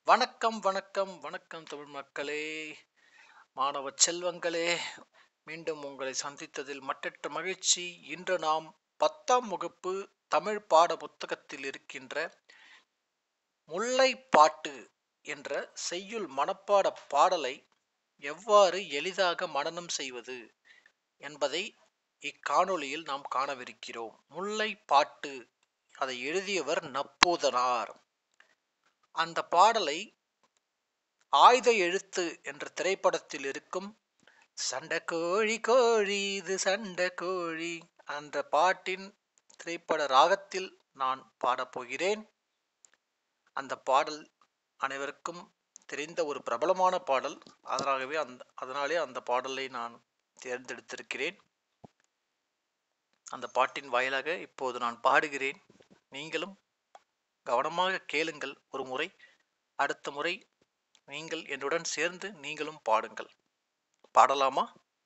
வணக்கம் வணக்கம் வணக்கம் தமிழ் மக்களே மாணவ செல்வங்களே மீண்டும் உங்களை சந்தித்ததில் மட்டற்ற மகிழ்ச்சி இன்று நாம் பத்தாம் வகுப்பு தமிழ் பாட புத்தகத்தில் இருக்கின்ற முல்லைப்பாட்டு என்ற செய்யுள் மனப்பாட பாடலை எவ்வாறு எளிதாக மனனம் செய்வது என்பதை இக்காணொளியில் நாம் காணவிருக்கிறோம் முல்லைப்பாட்டு அதை எழுதியவர் நப்பூதனார் அந்த பாடலை ஆயுத எழுத்து என்ற திரைப்படத்தில் இருக்கும் சண்டை கோழி கோழி இது சண்டை கோழி அந்த பாட்டின் திரைப்பட ராகத்தில் நான் பாடப்போகிறேன் அந்த பாடல் அனைவருக்கும் தெரிந்த ஒரு பிரபலமான பாடல் அதனாகவே அந்த அதனாலே அந்த பாடலை நான் தேர்ந்தெடுத்திருக்கிறேன் அந்த பாட்டின் வாயிலாக இப்போது நான் பாடுகிறேன் நீங்களும் கவனமாக கேளுங்கள் ஒரு முறை அடுத்த முறை நீங்கள் என்னுடன் சேர்ந்து நீங்களும் பாடுங்கள் பாடலாமா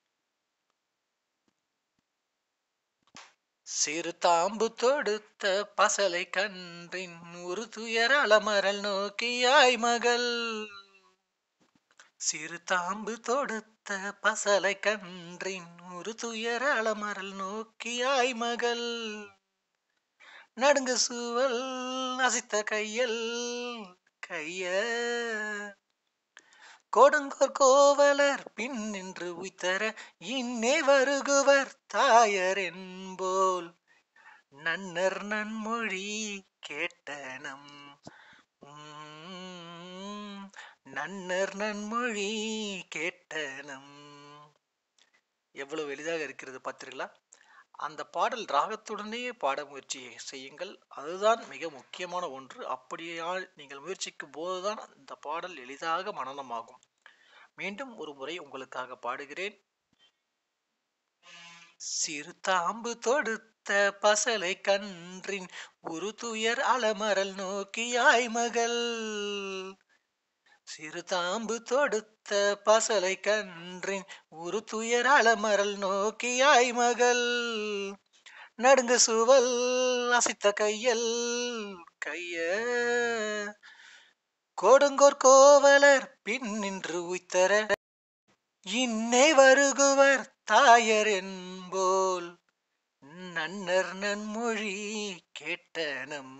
சிறு தாம்பு தொடுத்த பசலை கன்றின் ஒரு துயர அலமரல் நோக்கியாய் மகள் சிறு தாம்பு தொடுத்த பசலை கன்றின் ஒரு துயர அலமரல் நோக்கியாய் மகள் நடுங்க சூவல் அசைத்த கையல் கைய கொடுங்கோர் கோவலர் பின் நின்று உய்தர இன்னே வருகுவர் தாயர் என்போல் நன்னர் நன்மொழி கேட்டனம் உம், நன்னர் நன்மொழி கேட்டனம் எவ்வளவு எளிதாக இருக்கிறது பார்த்தீர்களா அந்த பாடல் ராகத்துடனே பாட முயற்சி செய்யுங்கள் அதுதான் மிக முக்கியமான ஒன்று அப்படியால் நீங்கள் முயற்சிக்கும் போதுதான் அந்த பாடல் எளிதாக மனனமாகும் மீண்டும் ஒரு முறை உங்களுக்காக பாடுகிறேன் சிறு தாம்பு தொடுத்த பசலை கன்றின் ஒரு துயர் அலமரல் நோக்கியாய் மகள் சிறு தாம்பு தொடுத்த பசலை கன்றின் ஒரு துயர் அலமரல் நோக்கியாய் மகள் நடுங்க சுவல் அசைத்த கையல் கைய கொடுங்கோர் கோவலர் பின் நின்று உய்த்தர இன்னே வருகுவர் தாயர் என்போல் நன்னர் நன்மொழி கேட்டனம்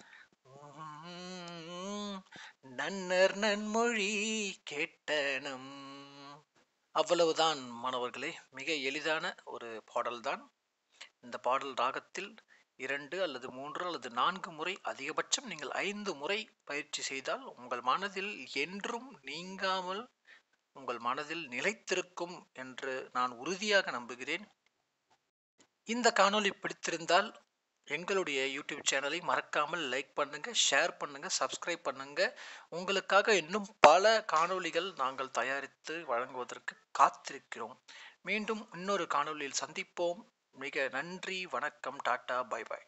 உம், நன்னர் நன்மொழி கேட்டனம் அவ்வளவுதான் மாணவர்களே மிக எளிதான ஒரு பாடல்தான் இந்த பாடல் ராகத்தில் இரண்டு அல்லது மூன்று அல்லது நான்கு முறை அதிகபட்சம் நீங்கள் ஐந்து முறை பயிற்சி செய்தால் உங்கள் மனதில் என்றும் நீங்காமல் உங்கள் மனதில் நிலைத்திருக்கும் என்று நான் உறுதியாக நம்புகிறேன் இந்த காணொளி பிடித்திருந்தால் எங்களுடைய யூடியூப் சேனலை மறக்காமல் லைக் பண்ணுங்க ஷேர் பண்ணுங்க சப்ஸ்கிரைப் பண்ணுங்க உங்களுக்காக இன்னும் பல காணொளிகள் நாங்கள் தயாரித்து வழங்குவதற்கு காத்திருக்கிறோம் மீண்டும் இன்னொரு காணொளியில் சந்திப்போம் மிக நன்றி வணக்கம் டாடா பை பாய்